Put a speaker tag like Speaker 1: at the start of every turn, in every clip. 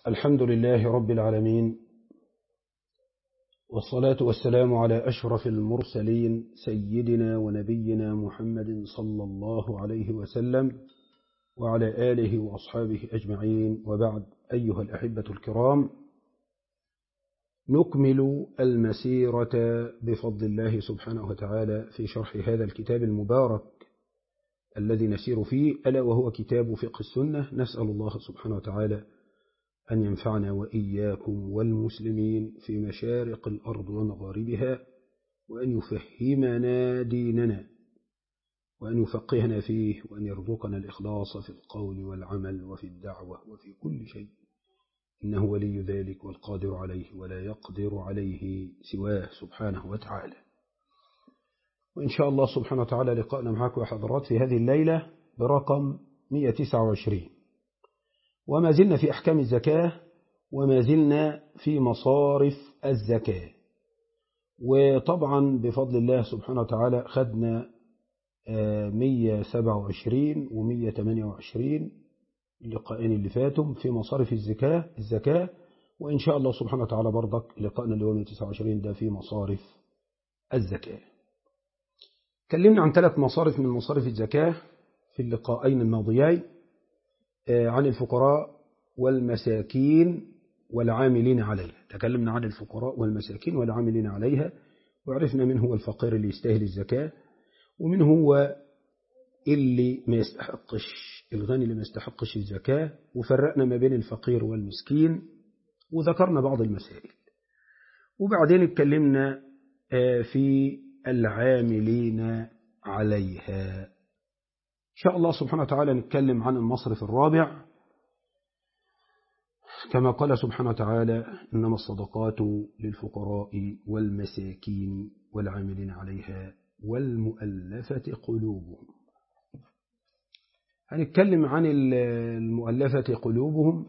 Speaker 1: الحمد لله رب العالمين والصلاة والسلام على أشرف المرسلين سيدنا ونبينا محمد صلى الله عليه وسلم وعلى آله وأصحابه أجمعين وبعد أيها الأحبة الكرام نكمل المسيرة بفضل الله سبحانه وتعالى في شرح هذا الكتاب المبارك الذي نسير فيه ألا وهو كتاب فقه السنة نسأل الله سبحانه وتعالى أن ينفعنا وإياكم والمسلمين في مشارق الأرض ومغاربها وأن يفهمنا ديننا وأن يفقهنا فيه وأن يرزقنا الإخلاص في القول والعمل وفي الدعوة وفي كل شيء إنه ولي ذلك والقادر عليه ولا يقدر عليه سواه سبحانه وتعالى وإن شاء الله سبحانه وتعالى لقاءنا معكم يا حضرات في هذه الليلة برقم 129 وما زلنا في أحكام الزكاة وما زلنا في مصارف الزكاة وطبعا بفضل الله سبحانه وتعالى خدنا 127 و 128 اللقاءين اللي فاتوا في مصارف الزكاة الزكاة وإن شاء الله سبحانه وتعالى برضك لقاءنا اللي هو 129 ده في مصارف الزكاة تكلمنا عن ثلاث مصارف من مصارف الزكاة في اللقاءين الماضيين عن الفقراء والمساكين والعاملين عليها تكلمنا عن الفقراء والمساكين والعاملين عليها وعرفنا من هو الفقير اللي يستاهل الزكاة ومن هو اللي ما يستحقش الغني اللي ما يستحقش الزكاة وفرقنا ما بين الفقير والمسكين وذكرنا بعض المسائل وبعدين اتكلمنا في العاملين عليها إن شاء الله سبحانه وتعالى نتكلم عن المصرف الرابع كما قال سبحانه وتعالى إنما الصدقات للفقراء والمساكين والعاملين عليها والمؤلفة قلوبهم هنتكلم عن المؤلفة قلوبهم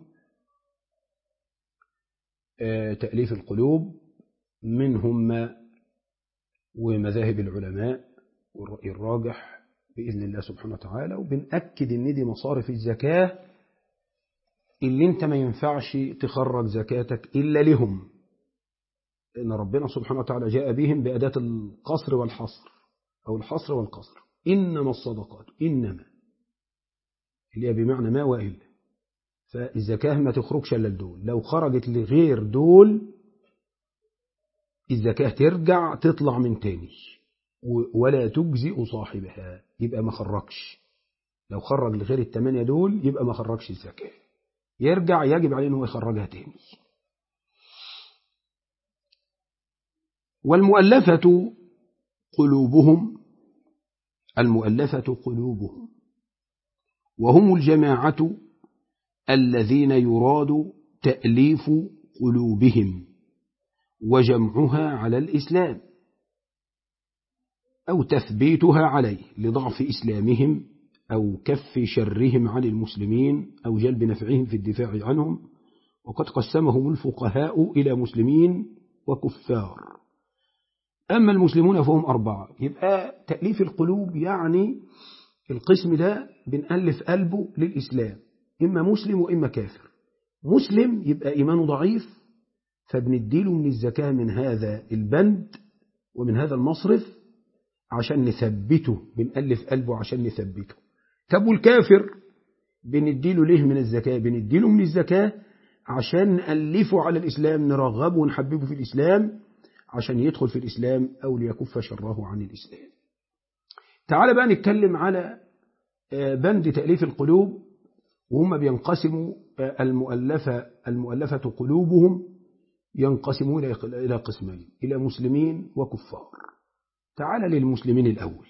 Speaker 1: تأليف القلوب منهم ومذاهب العلماء والرأي الراجح بإذن الله سبحانه وتعالى وبنأكد إن دي مصارف الزكاة اللي انت ما ينفعش تخرج زكاتك إلا لهم لأن ربنا سبحانه وتعالى جاء بهم بأداة القصر والحصر أو الحصر والقصر إنما الصدقات إنما اللي هي بمعنى ما وإلا فالزكاة ما تخرجش إلا لدول لو خرجت لغير دول الزكاة ترجع تطلع من تاني ولا تجزئ صاحبها يبقى ما خرجش لو خرج لغير الثمانية دول يبقى ما خرجش الزكاة يرجع يجب عليه أنه يخرجها تاني والمؤلفة قلوبهم المؤلفة قلوبهم وهم الجماعة الذين يراد تأليف قلوبهم وجمعها على الإسلام أو تثبيتها عليه لضعف إسلامهم أو كف شرهم عن المسلمين أو جلب نفعهم في الدفاع عنهم وقد قسمهم الفقهاء إلى مسلمين وكفار أما المسلمون فهم أربعة يبقى تأليف القلوب يعني القسم ده بنألف قلبه للإسلام إما مسلم وإما كافر مسلم يبقى إيمانه ضعيف فبنديله من الزكاة من هذا البند ومن هذا المصرف عشان نثبته بنألف قلبه عشان نثبته طب والكافر بنديله ليه من الزكاة بنديله من الزكاة عشان نألفه على الإسلام نرغبه ونحببه في الإسلام عشان يدخل في الإسلام أو ليكف شره عن الإسلام تعال بقى نتكلم على بند تأليف القلوب وهم بينقسموا المؤلفة المؤلفة قلوبهم ينقسمون إلى قسمين إلى مسلمين وكفار تعال للمسلمين الأول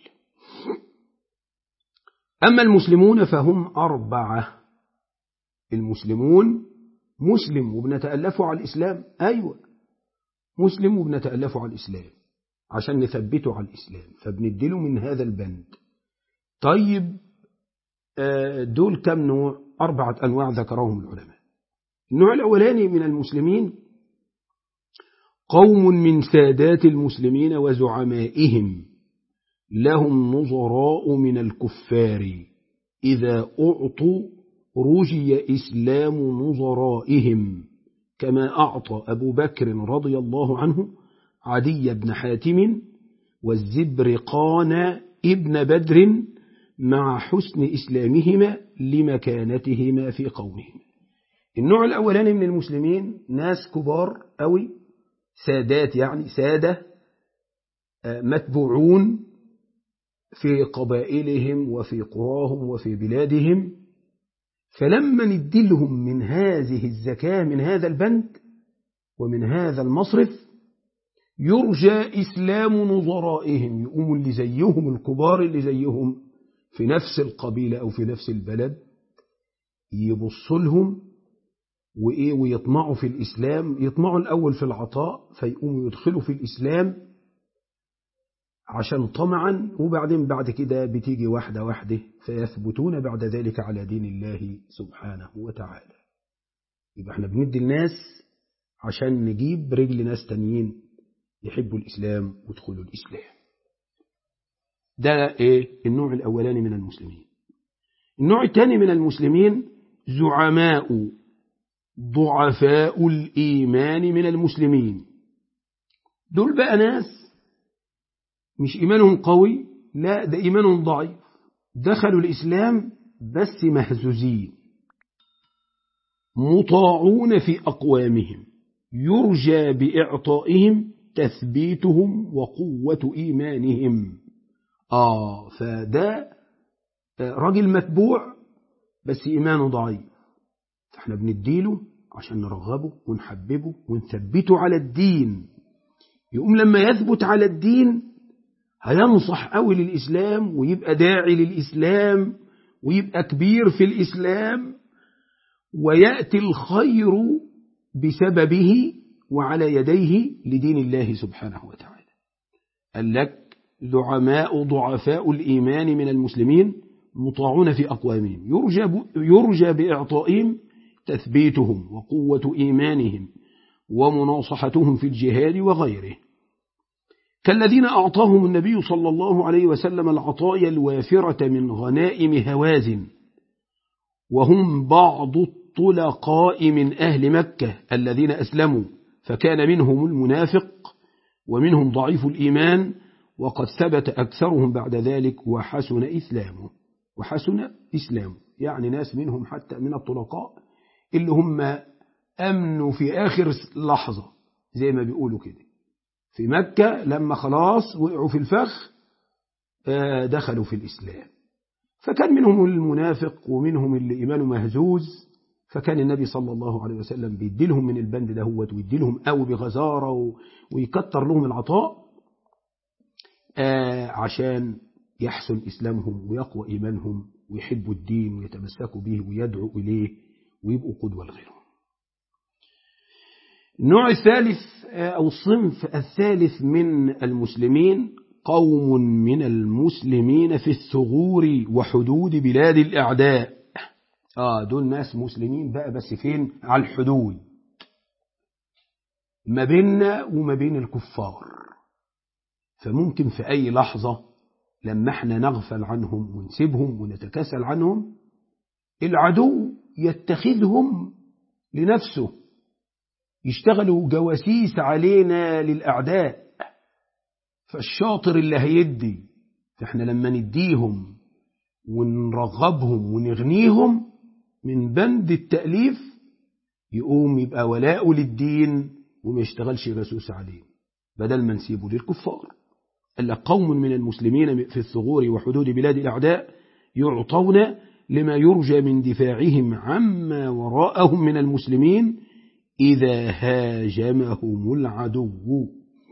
Speaker 1: أما المسلمون فهم أربعة المسلمون مسلم وبنتألفوا على الإسلام أيوة مسلم وبنتألفوا على الإسلام عشان نثبته على الإسلام فبنديله من هذا البند طيب دول كم نوع أربعة أنواع ذكرهم العلماء النوع الأولاني من المسلمين قوم من سادات المسلمين وزعمائهم لهم نظراء من الكفار إذا أعطوا رجي إسلام نظرائهم كما أعطى أبو بكر رضي الله عنه عدي بن حاتم والزبرقان ابن بدر مع حسن إسلامهما لمكانتهما في قومهم النوع الأولاني من المسلمين ناس كبار أوي سادات يعني سادة متبوعون في قبائلهم وفي قراهم وفي بلادهم فلما ندلهم من هذه الزكاة من هذا البند ومن هذا المصرف يرجى إسلام نظرائهم يقوموا اللي زيهم الكبار اللي زيهم في نفس القبيلة أو في نفس البلد يبصوا لهم وإيه ويطمعوا في الإسلام يطمعوا الأول في العطاء فيقوموا يدخلوا في الإسلام عشان طمعا وبعدين بعد كده بتيجي واحدة واحدة فيثبتون بعد ذلك على دين الله سبحانه وتعالى يبقى احنا بندي الناس عشان نجيب رجل ناس تانيين يحبوا الإسلام ويدخلوا الإسلام ده ايه النوع الأولاني من المسلمين النوع الثاني من المسلمين زعماء ضعفاء الإيمان من المسلمين دول بقى ناس مش إيمانهم قوي لا ده إيمانهم ضعيف دخلوا الإسلام بس مهزوزين مطاعون في أقوامهم يرجى بإعطائهم تثبيتهم وقوة إيمانهم آه فده راجل متبوع بس إيمانه ضعيف احنا بنديله عشان نرغبه ونحببه ونثبته على الدين يقوم لما يثبت على الدين هينصح قوي للإسلام ويبقى داعي للإسلام ويبقى كبير في الإسلام ويأتي الخير بسببه وعلى يديه لدين الله سبحانه وتعالى قال لك زعماء ضعفاء الإيمان من المسلمين مطاعون في أقوامهم يرجى, يرجى بإعطائهم تثبيتهم وقوة إيمانهم ومناصحتهم في الجهاد وغيره كالذين أعطاهم النبي صلى الله عليه وسلم العطايا الوافرة من غنائم هوازن وهم بعض الطلقاء من أهل مكة الذين أسلموا فكان منهم المنافق ومنهم ضعيف الإيمان وقد ثبت أكثرهم بعد ذلك وحسن إسلامه وحسن إسلامه يعني ناس منهم حتى من الطلقاء اللي هم أمنوا في آخر لحظة زي ما بيقولوا كده في مكة لما خلاص وقعوا في الفخ دخلوا في الإسلام فكان منهم المنافق ومنهم اللي إيمانه مهزوز فكان النبي صلى الله عليه وسلم بيدي لهم من البند دهوت ويدي لهم قوي بغزارة ويكتر لهم العطاء عشان يحسن إسلامهم ويقوى إيمانهم ويحبوا الدين ويتمسكوا به ويدعوا إليه ويبقوا قدوة لغيرهم النوع الثالث أو الصنف الثالث من المسلمين قوم من المسلمين في الثغور وحدود بلاد الأعداء آه دول ناس مسلمين بقى بس فين على الحدود ما بيننا وما بين الكفار فممكن في أي لحظة لما احنا نغفل عنهم ونسيبهم ونتكاسل عنهم العدو يتخذهم لنفسه يشتغلوا جواسيس علينا للأعداء فالشاطر اللي هيدي فاحنا لما نديهم ونرغبهم ونغنيهم من بند التأليف يقوم يبقى ولاء للدين وما يشتغلش جاسوس عليه بدل ما نسيبه للكفار إلا قوم من المسلمين في الثغور وحدود بلاد الأعداء يعطون لما يرجى من دفاعهم عما وراءهم من المسلمين إذا هاجمهم العدو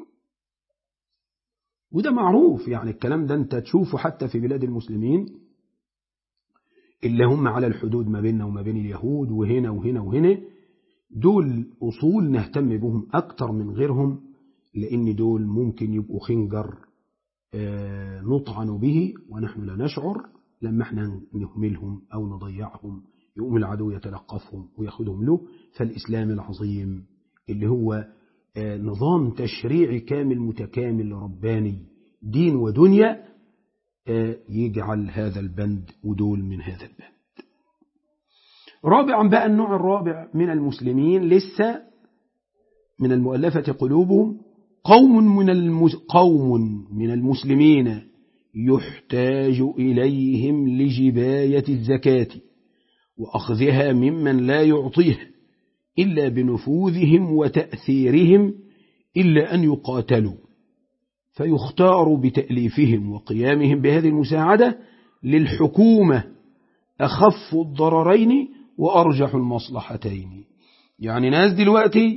Speaker 1: وده معروف يعني الكلام ده انت تشوفه حتى في بلاد المسلمين اللي هم على الحدود ما بيننا وما بين اليهود وهنا وهنا وهنا دول أصول نهتم بهم أكتر من غيرهم لأن دول ممكن يبقوا خنجر نطعن به ونحن لا نشعر لما احنا نهملهم أو نضيعهم يقوم العدو يتلقفهم وياخدهم له فالإسلام العظيم اللي هو نظام تشريعي كامل متكامل رباني دين ودنيا يجعل هذا البند ودول من هذا البند رابعا بقى النوع الرابع من المسلمين لسه من المؤلفة قلوبهم قوم من المس... قوم من المسلمين يحتاج إليهم لجباية الزكاة وأخذها ممن لا يعطيه إلا بنفوذهم وتأثيرهم إلا أن يقاتلوا فيختار بتأليفهم وقيامهم بهذه المساعدة للحكومة أخف الضررين وأرجح المصلحتين يعني ناس دلوقتي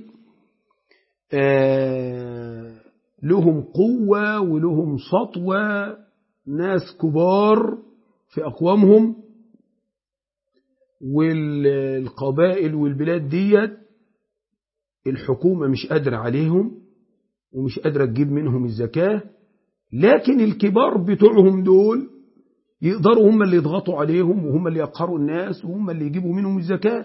Speaker 1: آه لهم قوة ولهم سطوة ناس كبار في أقوامهم والقبائل والبلاد ديت الحكومة مش قادرة عليهم ومش قادرة تجيب منهم الزكاة لكن الكبار بتوعهم دول يقدروا هم اللي يضغطوا عليهم وهم اللي يقهروا الناس وهم اللي يجيبوا منهم الزكاة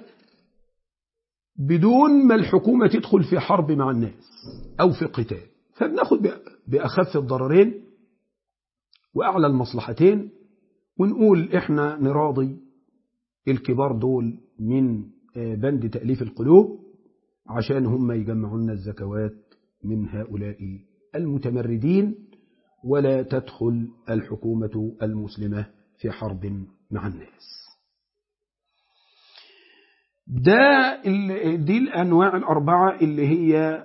Speaker 1: بدون ما الحكومة تدخل في حرب مع الناس أو في قتال فبناخد بأخف الضررين وأعلى المصلحتين ونقول إحنا نراضي الكبار دول من بند تأليف القلوب عشان هم يجمعوا لنا الزكوات من هؤلاء المتمردين ولا تدخل الحكومة المسلمة في حرب مع الناس ده دي الأنواع الأربعة اللي هي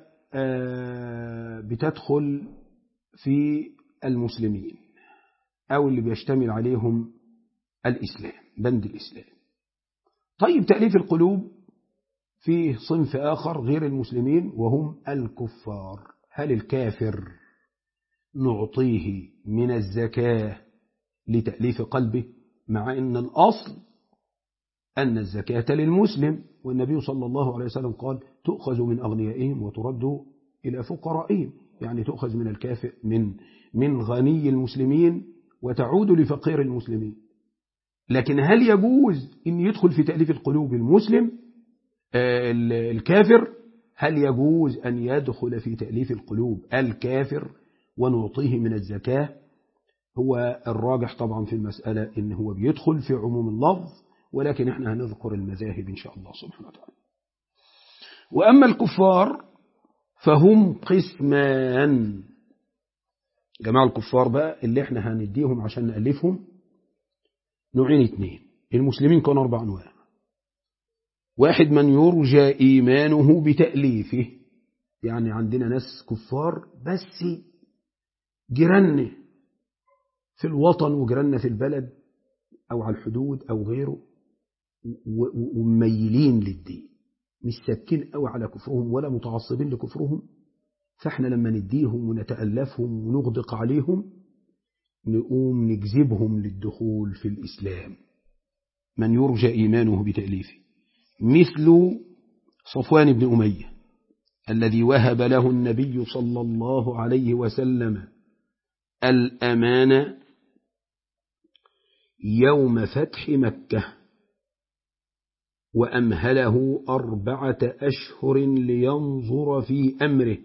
Speaker 1: بتدخل في المسلمين أو اللي بيشتمل عليهم الإسلام بند الإسلام طيب تأليف القلوب فيه صنف آخر غير المسلمين وهم الكفار هل الكافر نعطيه من الزكاة لتأليف قلبه مع أن الأصل أن الزكاة للمسلم والنبي صلى الله عليه وسلم قال تؤخذ من أغنيائهم وترد إلى فقرائهم يعني تؤخذ من الكافر من من غني المسلمين وتعود لفقير المسلمين لكن هل يجوز أن يدخل في تأليف القلوب المسلم الكافر هل يجوز أن يدخل في تأليف القلوب الكافر ونعطيه من الزكاة هو الراجح طبعا في المسألة إن هو بيدخل في عموم اللفظ ولكن احنا هنذكر المذاهب إن شاء الله سبحانه وتعالى وأما الكفار فهم قسمان جماعة الكفار بقى اللي احنا هنديهم عشان نألفهم نوعين اتنين المسلمين كانوا أربع أنواع واحد من يرجى إيمانه بتأليفه يعني عندنا ناس كفار بس جيراننا في الوطن وجيراننا في البلد أو على الحدود أو غيره ومميلين للدين مش ساكين قوي على كفرهم ولا متعصبين لكفرهم فاحنا لما نديهم ونتألفهم ونغدق عليهم نقوم نجذبهم للدخول في الإسلام من يرجى إيمانه بتأليفه مثل صفوان بن أمية الذي وهب له النبي صلى الله عليه وسلم الأمانة يوم فتح مكة وأمهله أربعة أشهر لينظر في أمره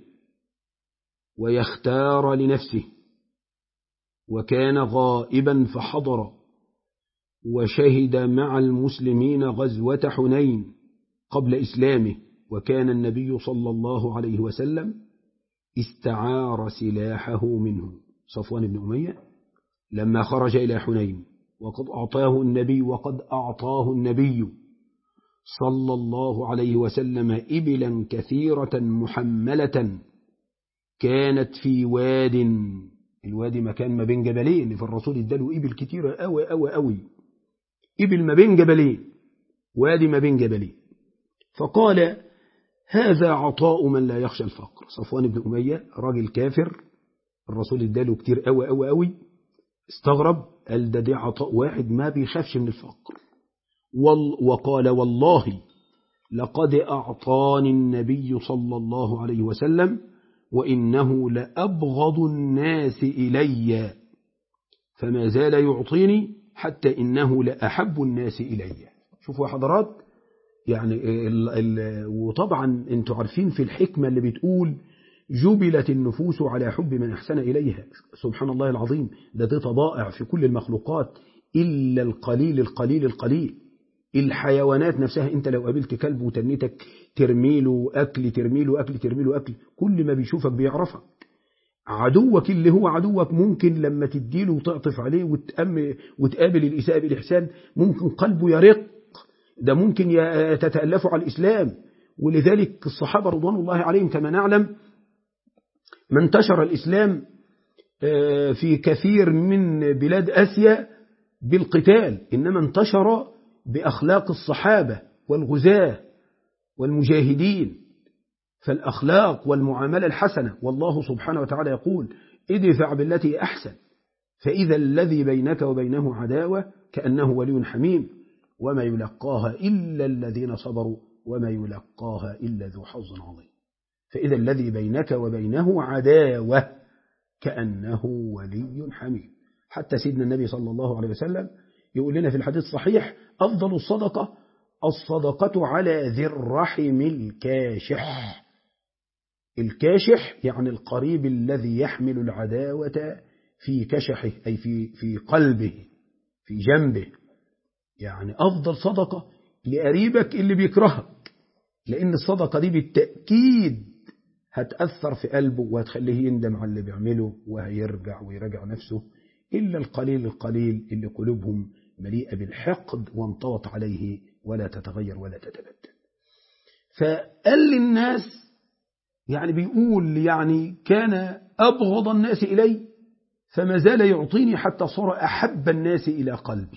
Speaker 1: ويختار لنفسه وكان غائبا فحضر وشهد مع المسلمين غزوة حنين قبل إسلامه وكان النبي صلى الله عليه وسلم استعار سلاحه منه صفوان بن أمية لما خرج إلى حنين وقد أعطاه النبي وقد أعطاه النبي صلى الله عليه وسلم إبلا كثيرة محملة كانت في واد الوادي مكان ما بين جبلين فالرسول اداله إبل كتيرة أوي أوي أوي إبل ما بين جبلين وادي ما بين جبلين فقال هذا عطاء من لا يخشى الفقر صفوان بن أمية راجل كافر الرسول اداله كتير أوي أوي أوي استغرب قال ده دي عطاء واحد ما بيخافش من الفقر وقال والله لقد أعطاني النبي صلى الله عليه وسلم وإنه لأبغض الناس إلي فما زال يعطيني حتى إنه لأحب الناس إلي شوفوا يا حضرات يعني ال ال وطبعا انتوا عارفين في الحكمة اللي بتقول جبلت النفوس على حب من أحسن إليها سبحان الله العظيم ده دي طبائع في كل المخلوقات إلا القليل القليل القليل الحيوانات نفسها انت لو قابلت كلب وتنيتك ترميله أكل ترميله أكل ترميله أكل كل ما بيشوفك بيعرفك عدوك اللي هو عدوك ممكن لما تديله وتعطف عليه وتأم وتقابل الإساءة بالإحسان ممكن قلبه يرق ده ممكن تتألفه على الإسلام ولذلك الصحابة رضوان الله عليهم كما نعلم ما انتشر الإسلام في كثير من بلاد آسيا بالقتال إنما انتشر بأخلاق الصحابة والغزاة والمجاهدين فالأخلاق والمعاملة الحسنة والله سبحانه وتعالى يقول ادفع بالتي أحسن فإذا الذي بينك وبينه عداوة كأنه ولي حميم وما يلقاها إلا الذين صبروا وما يلقاها إلا ذو حظ عظيم فإذا الذي بينك وبينه عداوة كأنه ولي حميم حتى سيدنا النبي صلى الله عليه وسلم يقول لنا في الحديث الصحيح أفضل الصدقة الصدقة على ذي الرحم الكاشح الكاشح يعني القريب الذي يحمل العداوة في كشحه أي في, في قلبه في جنبه يعني أفضل صدقة لقريبك اللي بيكرهك لأن الصدقة دي بالتأكيد هتأثر في قلبه وهتخليه يندم على اللي بيعمله وهيرجع ويراجع نفسه إلا القليل القليل اللي قلوبهم مليئة بالحقد وانطوت عليه ولا تتغير ولا تتبدل فقال للناس يعني بيقول يعني كان أبغض الناس إلي فما زال يعطيني حتى صار أحب الناس إلى قلبي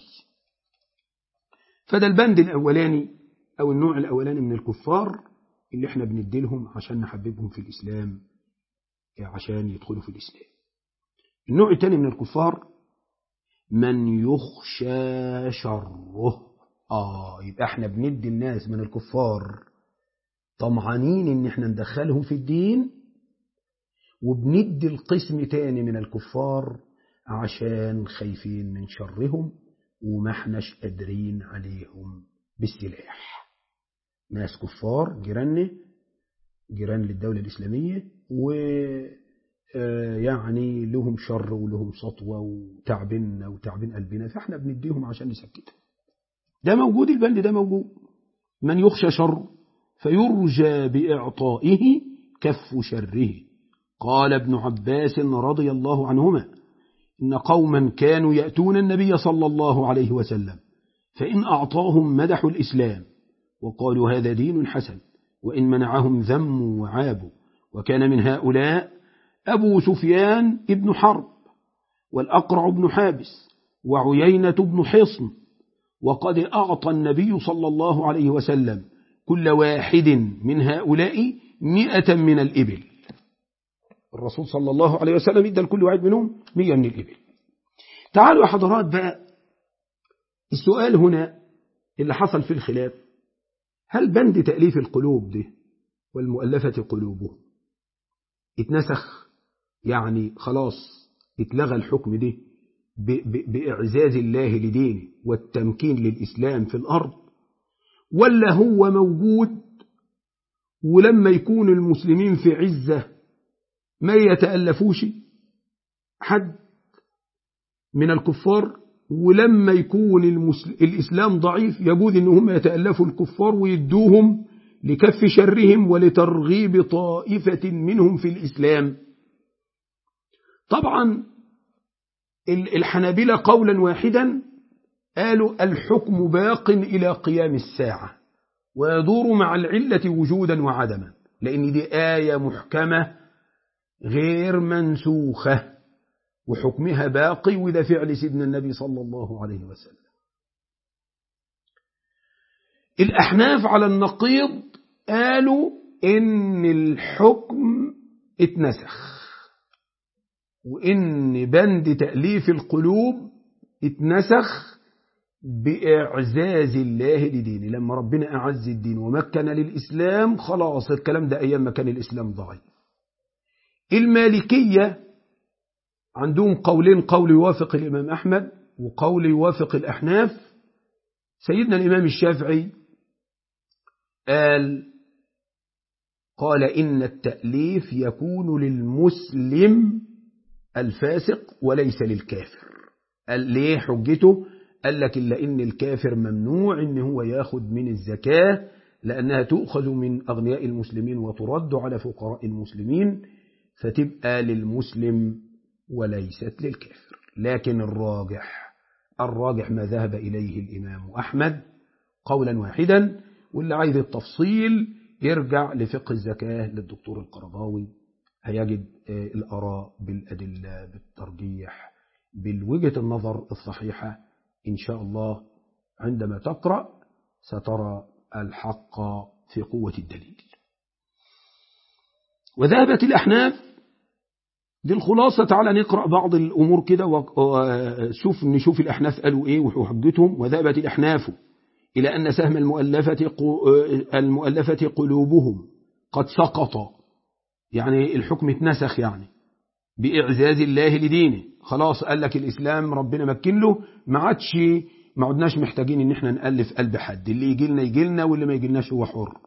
Speaker 1: فده البند الأولاني أو النوع الأولاني من الكفار اللي احنا بنديلهم عشان نحببهم في الإسلام عشان يدخلوا في الإسلام النوع الثاني من الكفار من يخشى شره آه يبقى احنا بندي الناس من الكفار طمعانين ان احنا ندخلهم في الدين وبندي القسم تاني من الكفار عشان خايفين من شرهم وما احناش قادرين عليهم بالسلاح ناس كفار جيراننا جيران للدولة الإسلامية و يعني لهم شر ولهم سطوة وتعبنا وتعبين قلبنا فاحنا بنديهم عشان نسكتهم ده موجود البند ده موجود من يخشى شر فيرجى بإعطائه كف شره قال ابن عباس رضي الله عنهما إن قوما كانوا يأتون النبي صلى الله عليه وسلم فإن أعطاهم مدحوا الإسلام وقالوا هذا دين حسن وإن منعهم ذموا وعابوا وكان من هؤلاء أبو سفيان ابن حرب والأقرع بن حابس وعيينة بن حصن وقد أعطى النبي صلى الله عليه وسلم كل واحد من هؤلاء مئة من الإبل الرسول صلى الله عليه وسلم ادى لكل واحد منهم مئة من الإبل تعالوا يا حضرات بقى السؤال هنا اللي حصل في الخلاف هل بند تأليف القلوب ده والمؤلفة قلوبه اتنسخ يعني خلاص اتلغى الحكم ده بإعزاز الله لدينه والتمكين للإسلام في الأرض ولا هو موجود ولما يكون المسلمين في عزة ما يتألفوش حد من الكفار ولما يكون المسل... الإسلام ضعيف يجوز إن هم يتألفوا الكفار ويدوهم لكف شرهم ولترغيب طائفة منهم في الإسلام طبعا الحنابلة قولا واحدا قالوا الحكم باق إلى قيام الساعة ويدور مع العلة وجودا وعدما لأن دي آية محكمة غير منسوخة وحكمها باقي وده فعل سيدنا النبي صلى الله عليه وسلم الأحناف على النقيض قالوا إن الحكم اتنسخ وإن بند تأليف القلوب اتنسخ بإعزاز الله لدينه لما ربنا أعز الدين ومكن للإسلام خلاص الكلام ده أيام ما كان الإسلام ضعيف المالكية عندهم قولين قول يوافق الإمام أحمد وقول يوافق الأحناف سيدنا الإمام الشافعي قال قال إن التأليف يكون للمسلم الفاسق وليس للكافر قال ليه حجته قال لك إلا إن الكافر ممنوع إن هو ياخد من الزكاة لأنها تؤخذ من أغنياء المسلمين وترد على فقراء المسلمين فتبقى للمسلم وليست للكافر لكن الراجح الراجح ما ذهب إليه الإمام أحمد قولا واحدا واللي عايز التفصيل يرجع لفقه الزكاة للدكتور القرضاوي هيجد الآراء بالأدلة بالترجيح بالوجهة النظر الصحيحة إن شاء الله عندما تقرأ سترى الحق في قوة الدليل وذهبت الأحناف دي الخلاصة تعالى نقرأ بعض الأمور كده وشوف نشوف الأحناف قالوا إيه وحجتهم وذهبت الأحناف إلى أن سهم المؤلفة المؤلفة قلوبهم قد سقط يعني الحكم اتنسخ يعني بإعزاز الله لدينه خلاص قال لك الإسلام ربنا مكن له ما عادش ما عدناش محتاجين ان احنا نألف قلب حد اللي يجي لنا يجي لنا واللي ما يجي لناش هو حر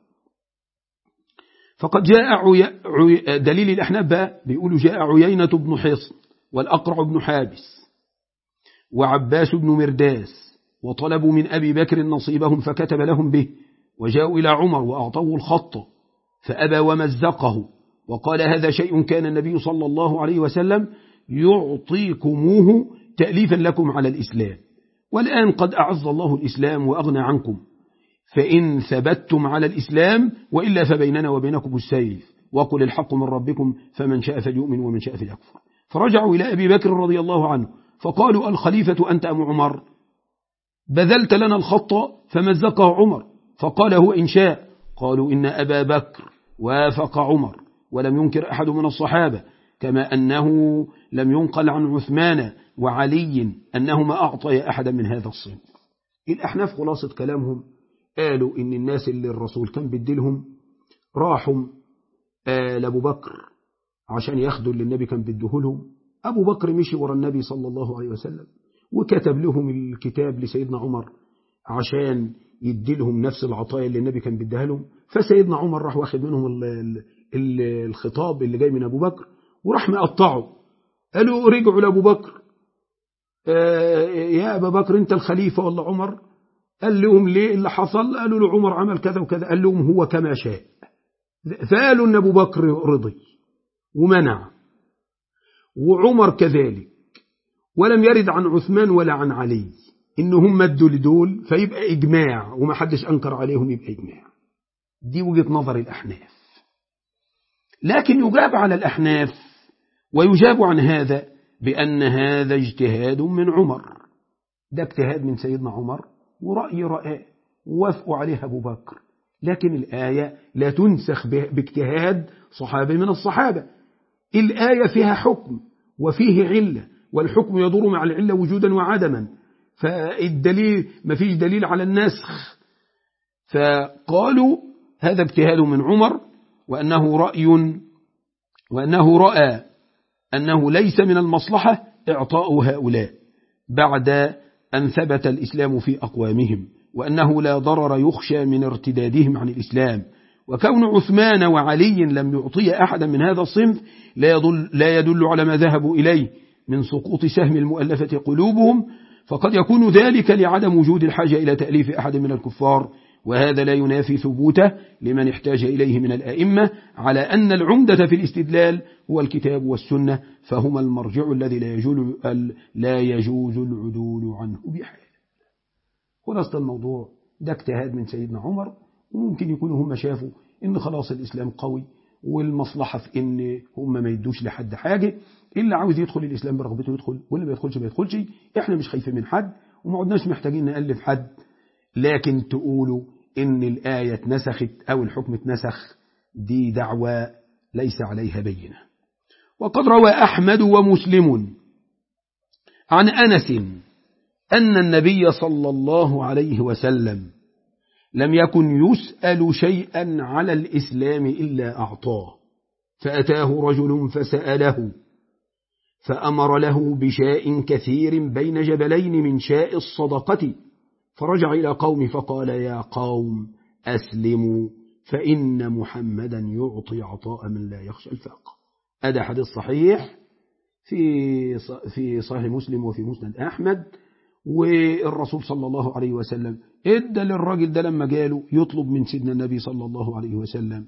Speaker 1: فقد جاء عي... عي... دليل الأحناف بقى بيقولوا جاء عيينة بن حصن والأقرع بن حابس وعباس بن مرداس وطلبوا من أبي بكر نصيبهم فكتب لهم به وجاءوا إلى عمر وأعطوه الخط فأبى ومزقه وقال هذا شيء كان النبي صلى الله عليه وسلم يعطيكموه تأليفا لكم على الإسلام والآن قد أعز الله الإسلام وأغنى عنكم فإن ثبتتم على الإسلام وإلا فبيننا وبينكم السيف وقل الحق من ربكم فمن شاء فليؤمن ومن شاء فليكفر فرجعوا إلى أبي بكر رضي الله عنه فقالوا الخليفة أنت أم عمر بذلت لنا الخط فمزقه عمر فقال هو إن شاء قالوا إن أبا بكر وافق عمر ولم ينكر أحد من الصحابة كما أنه لم ينقل عن عثمان وعلي أنهما أعطي أحدا من هذا الصنف الأحناف خلاصة كلامهم قالوا إن الناس اللي الرسول كان بدلهم راحوا آه لأبو بكر عشان ياخدوا اللي النبي كان بدهولهم أبو بكر مشي ورا النبي صلى الله عليه وسلم وكتب لهم الكتاب لسيدنا عمر عشان يديلهم نفس العطايا اللي النبي كان بديها لهم فسيدنا عمر راح واخد منهم ال ال الخطاب اللي جاي من أبو بكر وراح مقطعه قالوا رجعوا لأبو بكر آه يا أبا بكر أنت الخليفة ولا عمر قال لهم ليه اللي حصل قالوا له عمر عمل كذا وكذا قال لهم هو كما شاء فقالوا ان ابو بكر رضي ومنع وعمر كذلك ولم يرد عن عثمان ولا عن علي انهم مدوا لدول فيبقى اجماع وما حدش انكر عليهم يبقى اجماع دي وجهة نظر الاحناف لكن يجاب على الاحناف ويجاب عن هذا بان هذا اجتهاد من عمر ده اجتهاد من سيدنا عمر ورأي رأى ووافقوا عليها أبو بكر لكن الآية لا تنسخ باجتهاد صحابي من الصحابة الآية فيها حكم وفيه علة والحكم يدور مع العلة وجودا وعدما فالدليل ما فيش دليل على النسخ فقالوا هذا اجتهاد من عمر وأنه رأي وأنه رأى أنه ليس من المصلحة إعطاء هؤلاء بعد أن ثبت الإسلام في أقوامهم وأنه لا ضرر يخشى من ارتدادهم عن الإسلام وكون عثمان وعلي لم يعطي أحدا من هذا الصنف لا يدل, لا يدل على ما ذهبوا إليه من سقوط سهم المؤلفة قلوبهم فقد يكون ذلك لعدم وجود الحاجة إلى تأليف أحد من الكفار وهذا لا ينافي ثبوته لمن احتاج إليه من الآئمة على أن العمدة في الاستدلال هو الكتاب والسنة فهما المرجع الذي لا يجوز, لا يجوز العدول عنه بحال خلاصة الموضوع ده اجتهاد من سيدنا عمر وممكن يكونوا هم شافوا ان خلاص الإسلام قوي والمصلحة في ان هم ما يدوش لحد حاجة اللي عاوز يدخل الإسلام برغبته يدخل واللي ما يدخلش ما يدخلش احنا مش خايفين من حد وما عدناش محتاجين نألف حد لكن تقولوا إن الآية اتنسخت أو الحكم اتنسخ دي دعوة ليس عليها بينة وقد روى أحمد ومسلم عن أنس أن النبي صلى الله عليه وسلم لم يكن يسأل شيئا على الإسلام إلا أعطاه فأتاه رجل فسأله فأمر له بشاء كثير بين جبلين من شاء الصدقة فرجع إلى قوم فقال يا قوم أسلموا فإن محمدا يعطي عطاء من لا يخشى الفاقة هذا حديث صحيح في في صحيح مسلم وفي مسند أحمد والرسول صلى الله عليه وسلم ادى للراجل ده لما جاله يطلب من سيدنا النبي صلى الله عليه وسلم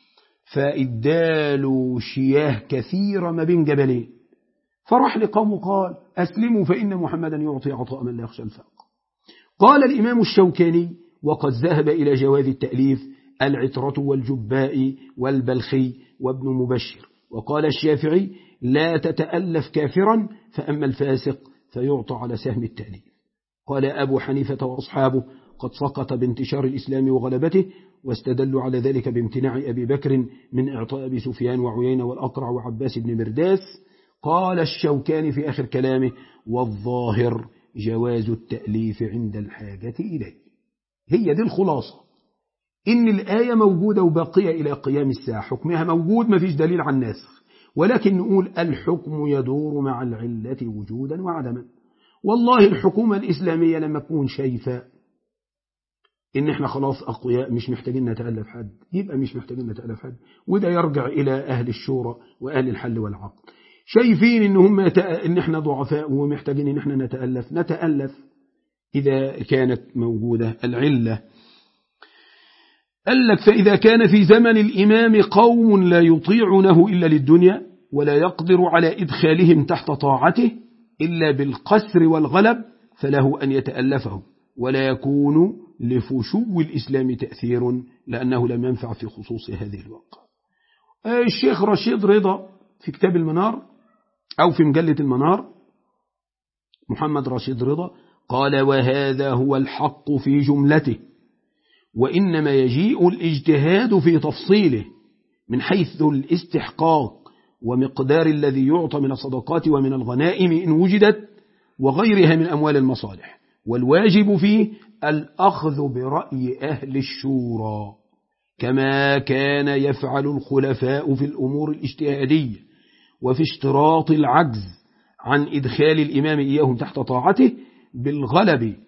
Speaker 1: فاداله شياه كثيرة ما بين جبلين فراح لقومه قال أسلموا فإن محمدا يعطي عطاء من لا يخشى الفقر قال الإمام الشوكاني وقد ذهب إلى جواز التأليف العترة والجباء والبلخي وابن مبشر وقال الشافعي لا تتألف كافرا فأما الفاسق فيعطى على سهم التأليف قال أبو حنيفة وأصحابه قد سقط بانتشار الإسلام وغلبته واستدلوا على ذلك بامتناع أبي بكر من إعطاء أبي سفيان وعيينة والأقرع وعباس بن مرداس قال الشوكاني في آخر كلامه والظاهر جواز التأليف عند الحاجة إليه هي دي الخلاصة إن الآية موجودة وباقية إلى قيام الساعة حكمها موجود ما فيش دليل عن النسخ ولكن نقول الحكم يدور مع العلة وجودا وعدما والله الحكومة الإسلامية لما تكون شايفة إن إحنا خلاص أقوياء مش محتاجين نتألف حد يبقى مش محتاجين نتألف حد وده يرجع إلى أهل الشورى وأهل الحل والعقد شايفين إن هم إن إحنا ضعفاء ومحتاجين إن إحنا نتألف نتألف إذا كانت موجودة العلة قال لك فإذا كان في زمن الإمام قوم لا يطيعونه إلا للدنيا ولا يقدر على إدخالهم تحت طاعته إلا بالقسر والغلب فله أن يتألفه ولا يكون لفشو الإسلام تأثير لأنه لم ينفع في خصوص هذه الواقع الشيخ رشيد رضا في كتاب المنار أو في مجلة المنار محمد رشيد رضا قال وهذا هو الحق في جملته وإنما يجيء الاجتهاد في تفصيله من حيث الاستحقاق ومقدار الذي يعطى من الصدقات ومن الغنائم إن وجدت وغيرها من أموال المصالح والواجب فيه الأخذ برأي أهل الشورى كما كان يفعل الخلفاء في الأمور الاجتهادية وفي اشتراط العجز عن إدخال الإمام إياهم تحت طاعته بالغلب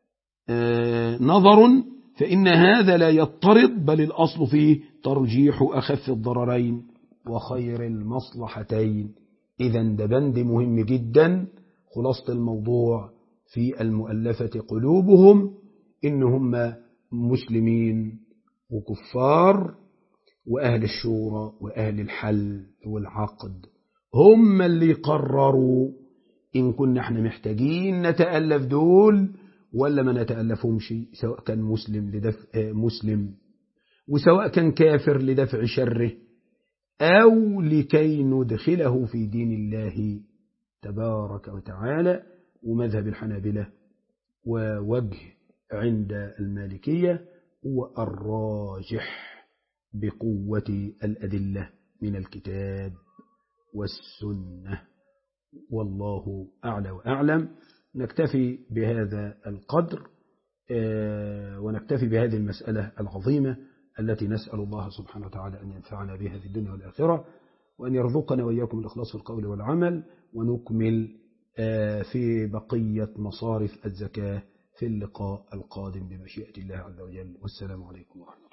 Speaker 1: نظر فإن هذا لا يضطرد بل الأصل فيه ترجيح أخف الضررين وخير المصلحتين إذا ده بند مهم جدا خلاصة الموضوع في المؤلفة قلوبهم إن هم مسلمين وكفار وأهل الشورى وأهل الحل والعقد هم اللي قرروا إن كنا احنا محتاجين نتألف دول ولا ما نتألفهمش سواء كان مسلم لدفع مسلم وسواء كان كافر لدفع شره أو لكي ندخله في دين الله تبارك وتعالى ومذهب الحنابلة ووجه عند المالكية هو الراجح بقوة الأدلة من الكتاب والسنة والله أعلى وأعلم نكتفي بهذا القدر ونكتفي بهذه المسألة العظيمة التي نسأل الله سبحانه وتعالى أن ينفعنا بها في الدنيا والآخرة وأن يرزقنا وإياكم الإخلاص في القول والعمل ونكمل في بقية مصارف الزكاة في اللقاء القادم بمشيئة الله عز وجل والسلام عليكم ورحمة الله